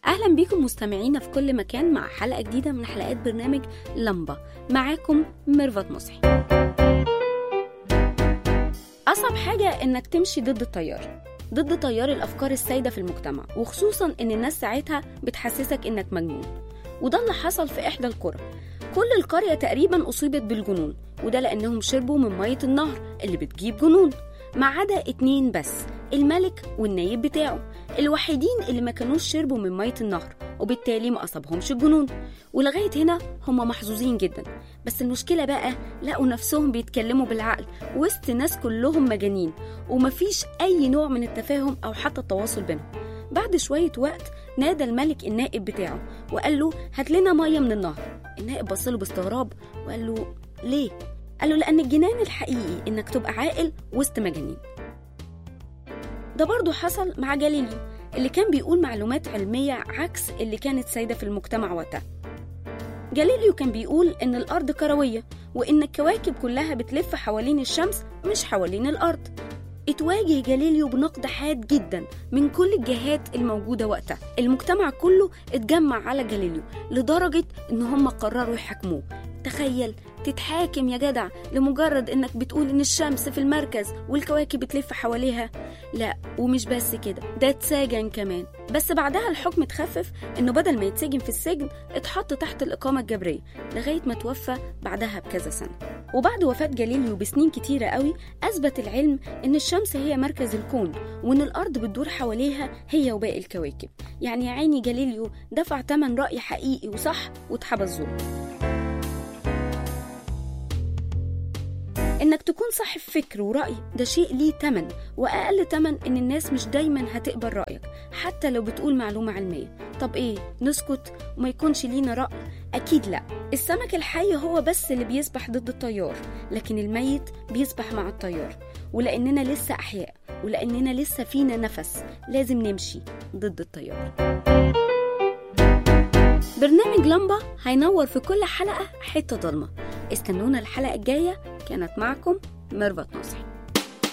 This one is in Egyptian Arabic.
أهلا بيكم مستمعينا في كل مكان مع حلقة جديدة من حلقات برنامج لمبة معاكم ميرفت مصحي أصعب حاجة إنك تمشي ضد التيار ضد تيار الأفكار السائدة في المجتمع وخصوصا إن الناس ساعتها بتحسسك إنك مجنون وده اللي حصل في إحدى القرى كل القرية تقريبا أصيبت بالجنون وده لأنهم شربوا من مية النهر اللي بتجيب جنون ما عدا اتنين بس الملك والنايب بتاعه الوحيدين اللي ما كانوش شربوا من مية النهر وبالتالي ما أصابهمش الجنون ولغاية هنا هم محظوظين جدا بس المشكلة بقى لقوا نفسهم بيتكلموا بالعقل وسط ناس كلهم مجانين ومفيش أي نوع من التفاهم أو حتى التواصل بينهم بعد شوية وقت نادى الملك النائب بتاعه وقال له هات لنا مية من النهر النائب بصله باستغراب وقال له ليه؟ قال له لأن الجنان الحقيقي إنك تبقى عاقل وسط مجانين ده برضه حصل مع جاليليو اللي كان بيقول معلومات علمية عكس اللي كانت سايدة في المجتمع وقتها جاليليو كان بيقول إن الأرض كروية وإن الكواكب كلها بتلف حوالين الشمس مش حوالين الأرض اتواجه جاليليو بنقد حاد جدا من كل الجهات الموجودة وقتها المجتمع كله اتجمع على جاليليو لدرجة إن هم قرروا يحاكموه تخيل تتحاكم يا جدع لمجرد انك بتقول ان الشمس في المركز والكواكب بتلف حواليها لا ومش بس كده ده اتسجن كمان بس بعدها الحكم اتخفف انه بدل ما يتسجن في السجن اتحط تحت الاقامه الجبريه لغايه ما توفى بعدها بكذا سنه وبعد وفاه جاليليو بسنين كتيره قوي اثبت العلم ان الشمس هي مركز الكون وان الارض بتدور حواليها هي وباقي الكواكب يعني يا عيني جاليليو دفع ثمن راي حقيقي وصح واتحبس ظلم انك تكون صاحب فكر ورأي ده شيء ليه تمن واقل تمن ان الناس مش دايما هتقبل رأيك حتى لو بتقول معلومة علمية طب ايه نسكت وما يكونش لينا رأي اكيد لا السمك الحي هو بس اللي بيسبح ضد التيار لكن الميت بيسبح مع التيار ولاننا لسه احياء ولاننا لسه فينا نفس لازم نمشي ضد التيار برنامج لمبة هينور في كل حلقة حتة ضلمة استنونا الحلقة الجاية كانت معكم ميرفت نصحي